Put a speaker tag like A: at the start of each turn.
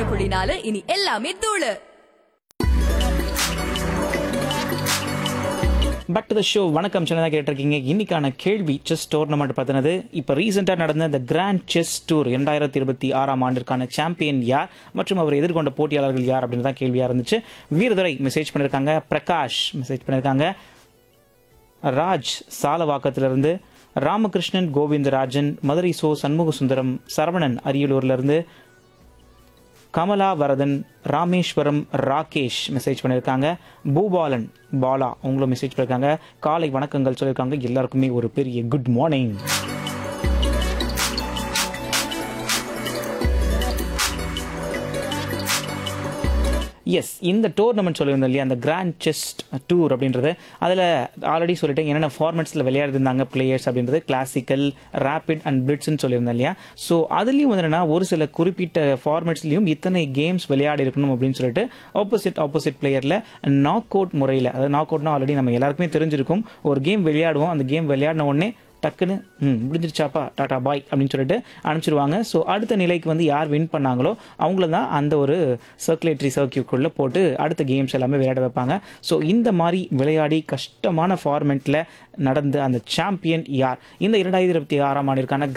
A: ஒண்ணு புள்ளி நாலு இனி எல்லாமே தூளு
B: பேக் டு த ஷோ வணக்கம் சின்னதாக கேட்டிருக்கீங்க இன்னைக்கான கேள்வி செஸ் டோர்னமெண்ட் பார்த்தினது இப்போ ரீசெண்டாக நடந்த இந்த கிராண்ட் செஸ் டூர் இரண்டாயிரத்தி இருபத்தி ஆறாம் ஆண்டிற்கான சாம்பியன் யார் மற்றும் அவர் எதிர்கொண்ட போட்டியாளர்கள் யார் அப்படின்னு தான் கேள்வியாக இருந்துச்சு வீரதுரை மெசேஜ் பண்ணியிருக்காங்க பிரகாஷ் மெசேஜ் பண்ணியிருக்காங்க ராஜ் சாலவாக்கத்திலிருந்து ராமகிருஷ்ணன் கோவிந்தராஜன் மதுரை சோ சண்முக சுந்தரம் சரவணன் அரியலூர்லேருந்து கமலா வரதன் ராமேஸ்வரம் ராகேஷ் மெசேஜ் பண்ணியிருக்காங்க பூபாலன் பாலா அவங்களும் மெசேஜ் பண்ணியிருக்காங்க காலை வணக்கங்கள் சொல்லியிருக்காங்க எல்லாருக்குமே ஒரு பெரிய குட் மார்னிங் எஸ் இந்த டோர்னமெண்ட் சொல்லியிருந்தோம் இல்லையா அந்த கிராண்ட் செஸ்ட் டூர் அப்படின்றது அதில் ஆல்ரெடி சொல்லிட்டேன் என்னென்ன ஃபார்மேட்ஸில் விளையாடிருந்தாங்க பிளேயர்ஸ் அப்படின்றது கிளாசிக்கல் ரேபிட் அண்ட் பிளிட்ஸ்னு சொல்லியிருந்தேன் இல்லையா ஸோ அதுலேயும் வந்து என்னன்னா ஒரு சில குறிப்பிட்ட ஃபார்மேட்ஸ்லையும் இத்தனை கேம்ஸ் விளையாடி இருக்கணும் அப்படின்னு சொல்லிட்டு ஆப்போசிட் ஆப்போசிட் பிளேயரில் நாக் அவுட் முறையில் அதாவது நாக் அவுட்னா ஆல்ரெடி நம்ம எல்லாருக்குமே தெரிஞ்சிருக்கும் ஒரு கேம் விளையாடுவோம் அந்த கேம் விளையாடின உடனே டக்குன்னு ம் முடிஞ்சிருச்சாப்பா டாடா பாய் அப்படின்னு சொல்லிட்டு அனுப்பிச்சிடுவாங்க ஸோ அடுத்த நிலைக்கு வந்து யார் வின் பண்ணாங்களோ அவங்கள தான் அந்த ஒரு சர்க்குலேட்டரி சர்க்கியூக்குள்ளே போட்டு அடுத்த கேம்ஸ் எல்லாமே விளையாட வைப்பாங்க ஸோ இந்த மாதிரி விளையாடி கஷ்டமான ஃபார்மெட்டில் நடந்த அந்த சாம்பியன் யார் இந்த இரண்டாயிரத்தி இருபத்தி ஆறாம் ஆண்டிற்கான